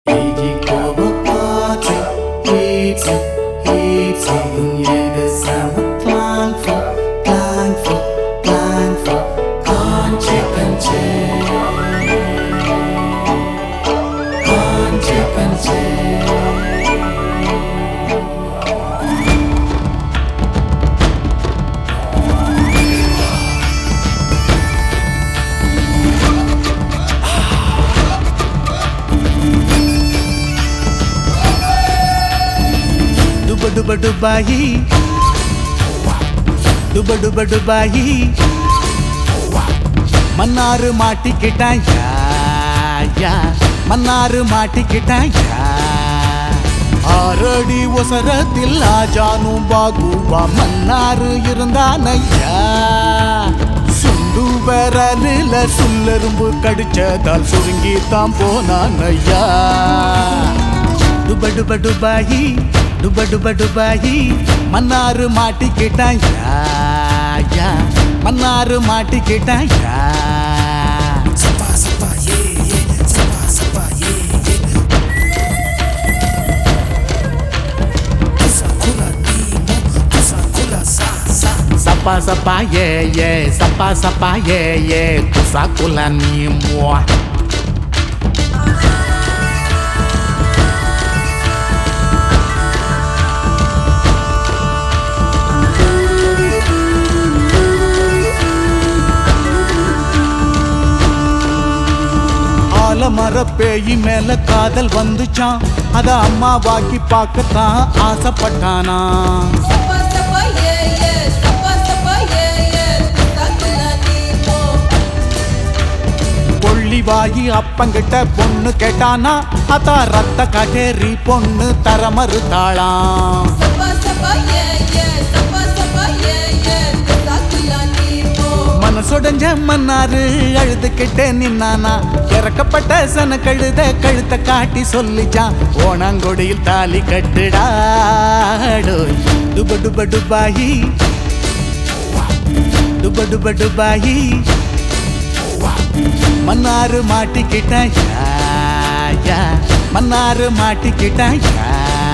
Gigi Kobo Party, Easy, Easy, jede sama klangvoll, klangvoll, klangvoll, kanskje, kanskje. Kanskje, kanskje. டுப டுப டுபாயி டுப டுப டுபாயி மன்னாரு மாட்டிக்கிட்டாயா யா மன்னாரு மாட்டிக்கிட்டாயா ஆறடி ஒசரத்தில் ஆஜானும் பாகுவா மன்னாரு இருந்தானையா சுண்டு விரலில சுல்லெரும்பு கடிச்சதால் சுருங்கி தான் போனான் ஐயா டுப டுப டுபாயி டுப டுப டுபாயி மன்னாரு மாட்டிக்கிட்டாயா யா மன்னாரு மாட்டிக்கிட்டாயா Sapa, sapa, yeah, yeah, sapa, sapa, yeah, yeah. Tusa kula nimo, tusa kula sa, sa. சப்பா சப்பா ஏ ஏ சப்பா சப்பா ஏ ஏ குசா குலா நீ முவா ஆலமர பேயி மேல காதல் வந்துச்சான் அத அம்மா வாக்கி பார்க்கத்தான் ஆசைப்பட்டானா Sapa sapa yeah yeah, sapa sapa yeah yeah, takula nimo. கொள்ளி வாயி அப்பங்கிட்ட பொண்ணு கேட்டானா அதான் ரத்த காட்டேரி பொண்ணு தர மறுத்தாளாம் Sapa sapa yeah yeah, sapa sapa yeah yeah, takula nimo. மனசுடைஞ்ச Mannaru அழுதுகிட்டே நின்னானா இறக்கப்பட்ட சன கழுத கழுத்த காட்டி சொல்லிச்சான் ஓணாங்கொடியில் தாலி கட்டுடாடோ டுப டுப டுபாயி டுப டுப டுபாயி மன்னாரு மாட்டிக்கிட்டாயா யா, மன்னாரு மாட்டிக்கிட்டாயா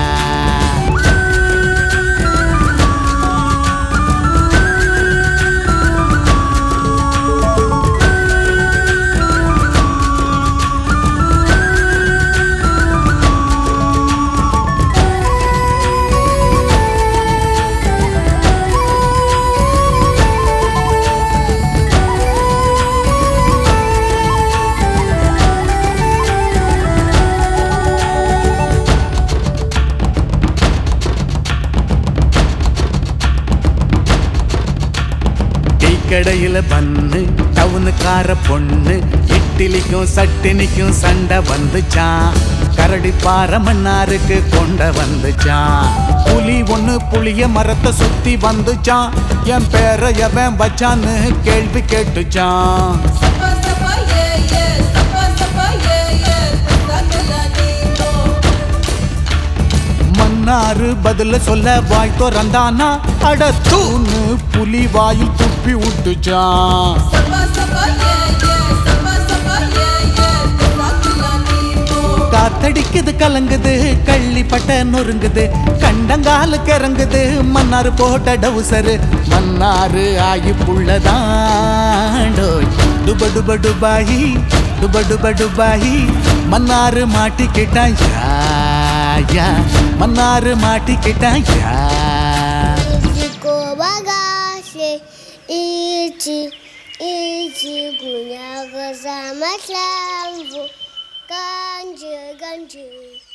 டீ கடையில பண்ணு டவுனுக்கார பொண்ணு இட்லிக்கும் சட்டினிக்கும் சண்டை வந்துச்சான் கரடி பாறை மன்னாருக்கு கொண்ட வந்துச்சான் புலி ஒண்ணு புளிய மரத்தை சுத்தி வந்துச்சான் என் பேரை எவன் வச்சான்னு கேள்வி கேட்டுச்சான் Sapa sapa yeah yeah, sapa sapa yeah yeah, takula nimo. Mannaru பதில சொல்ல வாய் திறந்தானா அட தூணு புலி வாயில் துப்பி விட்டுச்சான் Sapa sapa yeah yeah, sapa sapa yeah yeah, takula nimo. காத்தடிக்குது கலங்குது கள்ளிப்பட்ட நொறுங்குது கண்டங்காலு கிறங்குது மன்னாரு போட்ட டவுசரு மன்னாரு ஆகி புள்ளதாண்டோ டுப டுப டுபாயி டுப டுப டுபாயி மன்னாரு மாட்டிக்கிட்டாயா யா, மன்னாரு மாட்டிக்கிட்டாயா Ichiko bagase ichi ichi kunyaga sama slamvu kanje ganje